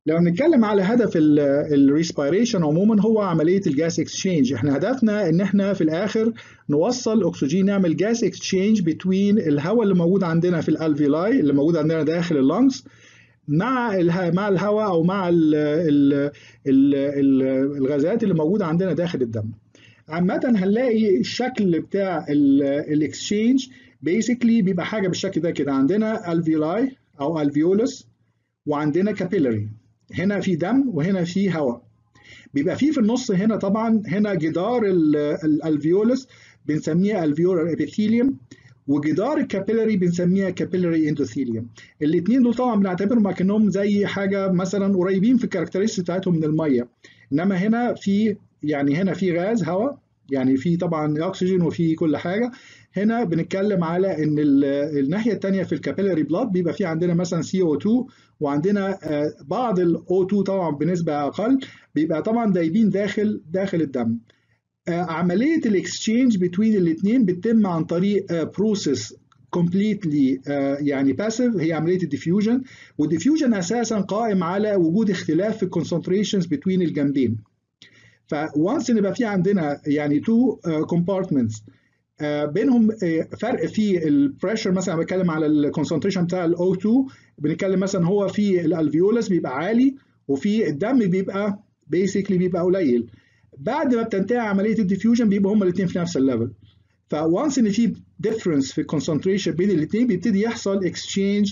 لو نتكلم على هدف الريسبيريشن عموما هو عمليه الجاس اكسشينج احنا هدفنا ان احنا في الاخر نوصل اكسجين نعمل جاس اكسشينج بين الهواء اللي موجود عندنا في الالفيلاي اللي موجود عندنا داخل اللنجز مع مع الهواء او مع ال ال ال ال الغازات اللي موجوده عندنا داخل الدم عامه هنلاقي الشكل بتاع الاكسشينج بيسكلي بيبقى حاجه بالشكل ده كده عندنا الفيلاي او الفيولس وعندنا كابيلاري هنا في دم وهنا في هواء بيبقى في في النص هنا طبعا هنا جدار الالفيولس بنسميه الفيولار ابيثيليوم وجدار الكابيلاري بنسميها كابيلاري اندوثيليوم الاثنين دول طبعا بنعتبرهم كانهم زي حاجه مثلا قريبين في الكاركترستكس بتاعتهم من الميه انما هنا في يعني هنا في غاز هواء يعني في طبعا اكسجين وفي كل حاجه هنا بنتكلم على ان الناحيه الثانيه في الكابيلاري بلاد بيبقى في عندنا مثلا سي او 2 وعندنا بعض الاو 2 طبعا بنسبه اقل بيبقى طبعا دايبين داخل داخل الدم عمليه الاكسشينج بين الاثنين بتتم عن طريق بروسيس كومبليتلي يعني باسيف هي عمليه الديفيوجن والديفيوجن اساسا قائم على وجود اختلاف في الكونسنتريشنز بين الجنبين فوانس ان يبقى في عندنا يعني تو كومبارتمنتس بينهم فرق في البريشر مثلا بتكلم على الكونسنتريشن بتاع الاو 2 بنتكلم مثلا هو في الالفيولس بيبقى عالي وفي الدم بيبقى بيسكلي بيبقى قليل بعد ما بتنتهي عمليه الديفيوجن بيبقوا هما الاثنين في نفس الليفل فوانس ان في ديفرنس في الكونسنتريشن بين الاثنين بيبتدي يحصل اكسشينج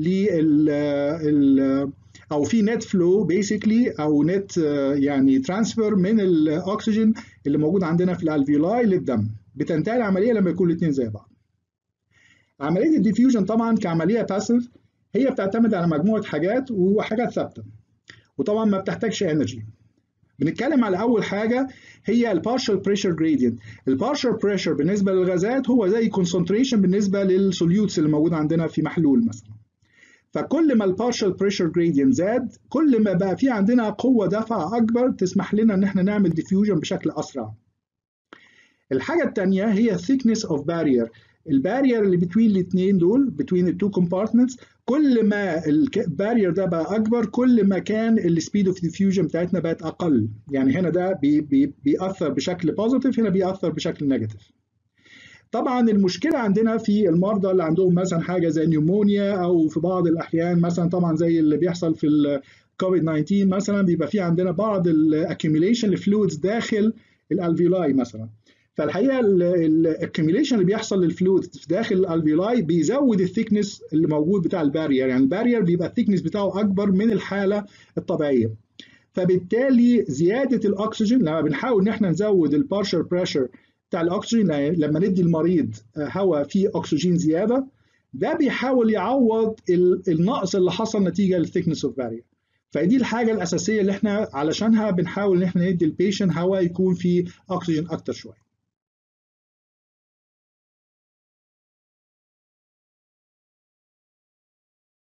لل او في نت فلو بيسكلي او نت يعني ترانسفير من الاكسجين اللي موجود عندنا في الالفيولاي للدم بتنتهي العمليه لما يكون الاثنين زي بعض عمليه الديفيوجن طبعا كعمليه باسيف هي بتعتمد على مجموعه حاجات وحاجات ثابته وطبعا ما بتحتاجش انرجي بنتكلم على اول حاجه هي البارشال بريشر جريدينت البارشال بريشر بالنسبه للغازات هو زي كونسنتريشن بالنسبه للسوليوتس اللي موجود عندنا في محلول مثلا فكل ما البارشال بريشر جريدينت زاد كل ما بقى في عندنا قوه دفع اكبر تسمح لنا ان احنا نعمل ديفيوجن بشكل اسرع الحاجه الثانيه هي thickness of barrier البارير اللي بين الاثنين دول بين التو كومبارتمنتس كل ما البارير ده بقى اكبر كل ما كان السبيد اوف ديفيوجن بتاعتنا بقت اقل يعني هنا ده بي بي بيأثر بشكل بوزيتيف هنا بيأثر بشكل نيجاتيف طبعا المشكله عندنا في المرضى اللي عندهم مثلا حاجه زي نيومونيا او في بعض الاحيان مثلا طبعا زي اللي بيحصل في الكوفيد 19 مثلا بيبقى في عندنا بعض الاكيوميليشن لفلويدز داخل الالفيولاي مثلا فالحقيقه الاكيوميليشن اللي بيحصل للفلويد داخل الالفيولاي بيزود الثيكنس اللي موجود بتاع البارير يعني البارير بيبقى الثيكنس بتاعه اكبر من الحاله الطبيعيه فبالتالي زياده الاكسجين لما بنحاول ان احنا نزود البارشر بريشر بتاع الاكسجين لما ندي المريض هواء فيه اكسجين زياده ده بيحاول يعوض النقص اللي حصل نتيجه للثيكنس اوف بارير فدي الحاجه الاساسيه اللي احنا علشانها بنحاول ان احنا ندي البيشنت هواء يكون فيه اكسجين اكتر شويه